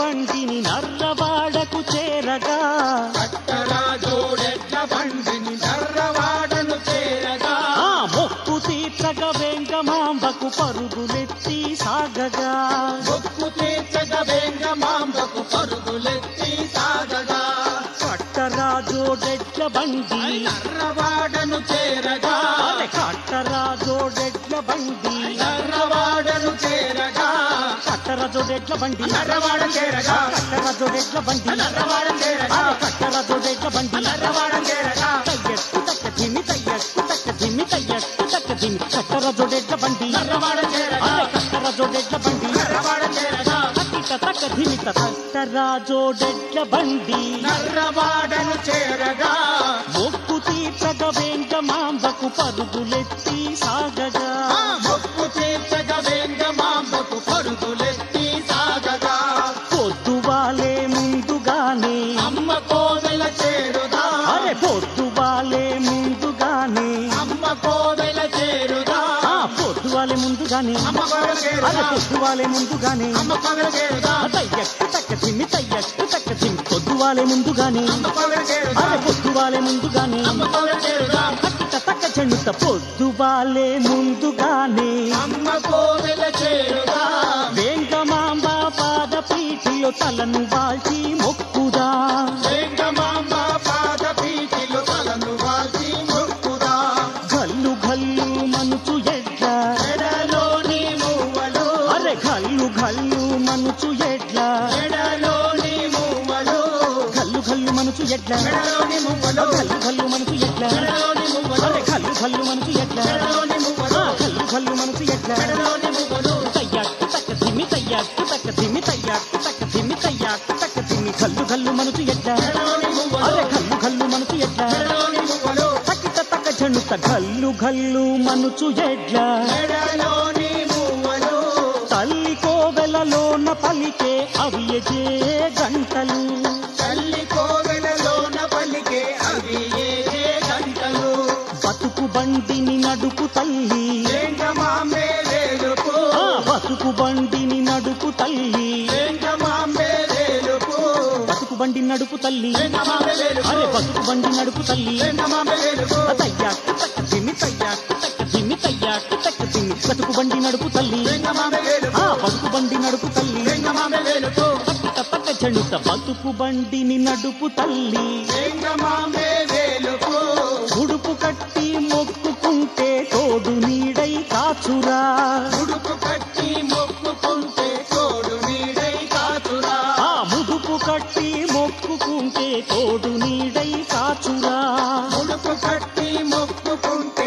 బండిని నర్రవాడకు చేరగా కట్టరాజోడెడ్ల బండిని నర్రవాడను చేరగా ఆ మొక్కు తీర్చగ వెంగమాంబకు పరుగులెత్తి సాగగా మొక్కు తీర్చగ వెంగమాంబకు పరుగులెత్తి సాగగా కట్టరాజోడెడ్ల బండి నర్రవాడను చేరగా అరే కట్టరాజోడెడ్ల బండి నర్రవాడను చేరగా కట్టరాజోడెడ్ల బండి నర్రవాడ చేరగా కట్టరాజోడెడ్ల బండి నర్రవాడ చేరగా అరే కట్టరాజోడెడ్ల బండి నర్రవాడ చేరగా తయ్యక్కు తక్క ధిమి తయ్యక్కు తక్క ధిమి తయ్యక్కు తక్క ధిమి కట్టరాజోడెడ్ల బండి నర్రవాడ చేరగా అరే కట్టరాజోడెడ్ల బండి నర్రవాడ చేరగా తక్కిట తక్క ధిమిత కట్టరాజోడెడ్ల బండి నర్రవాడను చేరగా మొక్కు తీర్చగ వెంగమాంబకు పరుగులెత్తి సాగగా ఆ మొక్కు తీర్చగ వెంగమాంబకు పరుగులెత్తి సాగగా పొద్దువాలే ముందుగానే అమ్మ కోవెల చేరుదా అరే పొద్దువాలే ముందుగానే అమ్మ కోవెల చేరుదా ఆ పొద్దువాలే ముందుగానే అమ్మ కోవెల అరే చేరుదా పొద్దువాలే ముందుగానే అమ్మ కోవెల చేరుదా తయ్యక్కు తక్క ధిమి తయ్యక్కు తక్క ధిమి పొద్దువాలే ముందుగానే అమ్మ కోవెల చేరుదా అరే పొద్దువాలే ముందుగానే అమ్మ కోవెల చేరుదా తక్కిట తక్క చెండుత పొద్దువాలే ముందుగానే అమ్మ కోవెల చేరుదా వేంగమాంబ పాద పీఠిలో తలను వాల్చి మొక్కుదా వెంగమాంబ పాద పీఠిలో తలను వాల్చి మొక్కుదా గల్లు గల్లు మనుచు ఎడ్ల ఎడలోని మువ్వలు అరే గల్లు గల్లు మనుచు ఎడ్ల ఎడలోని మువ్వలు గల్లు గల్లు మనుచు ఎడ్ల ఎడలోని మువ్వలు గల్లు గల్లు మనుచు ఎడ్ల ఎడలోని మువ్వలు అరే గల్లు గల్లు మనుచు ఎడ్ల ఎడలోని ఆ, మువ్వలు గల్లు గల్లు మనుచు ఎడ్ల ఎడలోని మువ్వలు తయ్యాకు తక్క ధిమి తయ్యాకు తక్క ధిమి తయ్యాకు తక్క ధిమి తయ్యాకు తక్క ధిమి గల్లు గల్లు మనుచు ఎడ్ల ఎడలోని మువ్వలు అరే గల్లు గల్లు మనుచు ఎడ్ల ఎడలోని మువ్వలు తక్కిట తక్క చెండుత గల్లు గల్లు మనుచు ఎడ్ల ఎడలోని మువ్వలు తల్లి కోవెలలోన పలికే అవి ఎజే గంటలు తల్లి కోవెలలోన పలికే అవి ఏ గంటలు బతుకు బండిని నడుపు తల్లి వెంగమాంబే వేలుపు ఆ బతుకు బండిని నడుపు తల్లి వెంగమాంబే వేలుపు బతుకు బండి నడుపు తల్లి వెంగమాంబే వేలుపు అరే బతుకు బండి నడుపు తల్లి వెంగమాంబే వేలుపు తయ్యాకు తక్క దిమి తయ్యాకు తక్క దిమి తయ్యాకు తక్క దిమి బతుకు బండి నడుపు తల్లి వెంగమాంబే వేలుపు ఆ బతుకు బండి నడుపు తల్లి వెంగమాంబే వేలుపు తక్కిట తక్క చెండుత బతుకు బండిని నడుపు తల్లి వెంగమాంబే వేలుపు ఉడుపు కట్టి మొక్కుకుంటే తోడు నీడై కాచురా ఉడుపు కట్టి మొక్కుకుంటే తోడు నీడై కాచురా ఆ ముడుపు కట్టి మొక్కుకుంటే తోడు నీడై కాచురా ఉడుపు కట్టి మొక్కుకుంటే